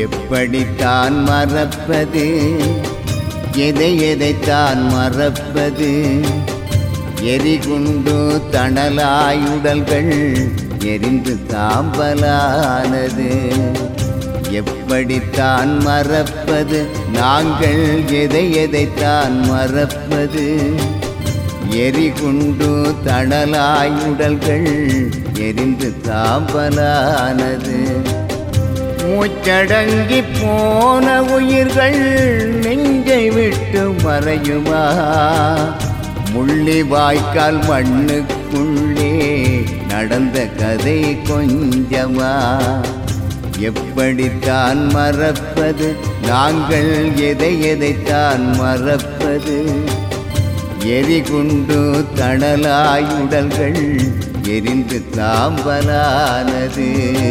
எப்படித்தான் மறப்பது எதை எதைத்தான் மறப்பது எரிகுண்டு தணலாயுடல்கள் எரிந்து சாம்பலானது எப்படித்தான் மறப்பது நாங்கள் எதை எதைத்தான் மறப்பது எரிகுண்டு தணலாயுடல்கள் எரிந்து சாம்பலானது மூச்சடங்கி போன உயிர்கள் நெஞ்சை விட்டு மறையுமா முள்ளி வாய்க்கால் மண்ணுக்குள்ளே நடந்த கதை கொஞ்சமா எப்படித்தான் மறப்பது நாங்கள் எதை எதைத்தான் மறப்பது எரிகுண்டு தணலாயுடல்கள் எரிந்து சாம்பலானது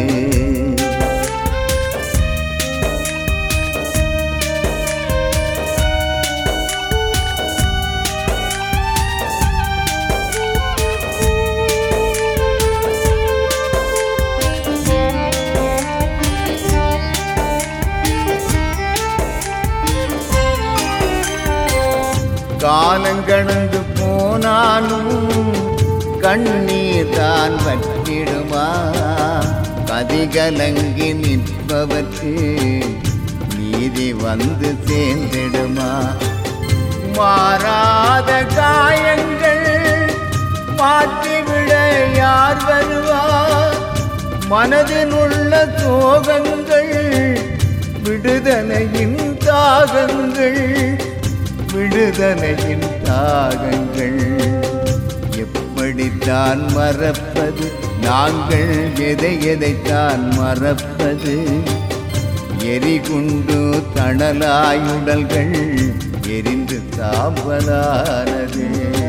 காலங்கடந்து போனாலும் கண்ணீர் தான் வற்றிடுமா கதிகலங்கி நிற்பவர்க்கு நீதி வந்து சேர்ந்திடுமா மாறாத காயங்கள் மாற்றிவிட யார் வருவார் மனதில் உள்ள சோகங்கள் விடுதலையின் தாகங்கள் விடுதலையின் தாகங்கள் எப்படித்தான் மறப்பது நாங்கள் எதை எதைத்தான் மறப்பது எரிகுண்டு தணலாயுடல்கள் எரிந்து சாம்பலானது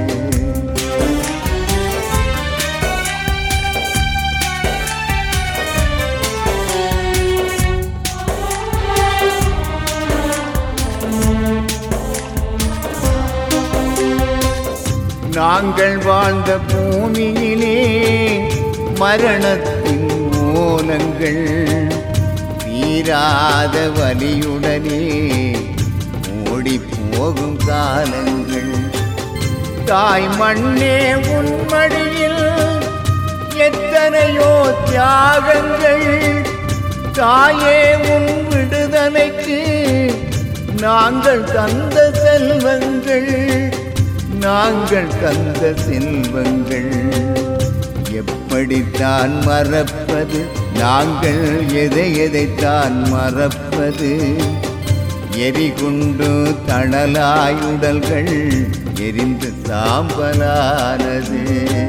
நாங்கள் வாழ்ந்த பூமியிலே மரணத்தின் மூலங்கள் தீராத வலியுடனே ஓடி போகும் காலங்கள் தாய் மண்ணே உன்மடியில் எத்தனையோ தியாகங்கள் தாயே உன் விடுதலைக்கு நாங்கள் தந்த செல்வங்கள் நாங்கள் தந்த செல்வங்கள் எப்படித்தான் மறப்பது நாங்கள் எதை எதைத்தான் மறப்பது எரிகுண்டு தணலாயுடல்கள் எரிந்து சாம்பலானது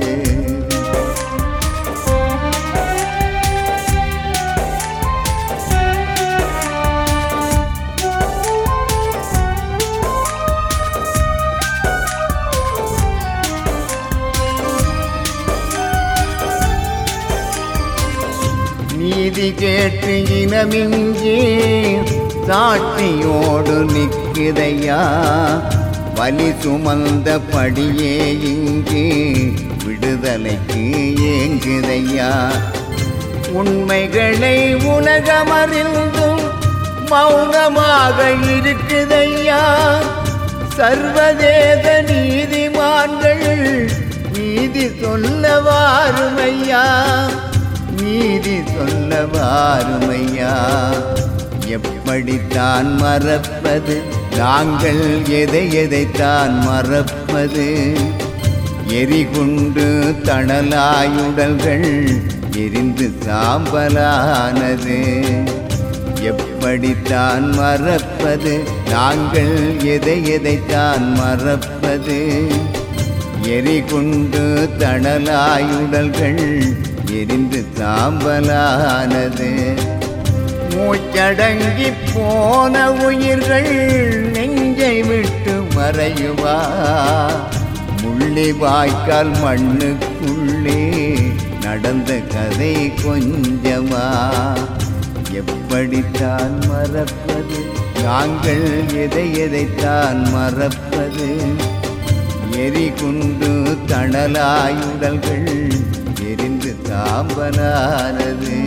நீதி கேட்டு இனமிங்கே சாட்சியோடு நிற்குதையா வலி சுமந்த படியே இங்கே விடுதலைக்கு ஏங்குதையா உண்மைகளை உலகமறிந்தும் மௌனமாக இருக்குதையா சர்வதேச நீதிமான்கள் நீதி சொல்ல வாருமையா நீதி சொல்ல வாருமையா எப்படித்தான் மறப்பது நாங்கள் எதை எதைத்தான் மறப்பது எரிகுண்டு தணலாயுடல்கள் எரிந்து சாம்பலானது எப்படித்தான் மறப்பது நாங்கள் எதை எதைத்தான் மறப்பது எரிகுண்டு தணலாயுடல்கள் எரிந்து சாம்பலானது மூச்சடங்கி போன உயிர்கள் நெஞ்சை விட்டு மறையுவா முள்ளி வாய்க்கால் மண்ணுக்குள்ளே நடந்த கதை கொஞ்சமா எப்படித்தான் மறப்பது நாங்கள் எதை எதைத்தான் மறப்பது எரிகுண்டு தணலாயுடல்கள் எரிந்து சாம்பலானது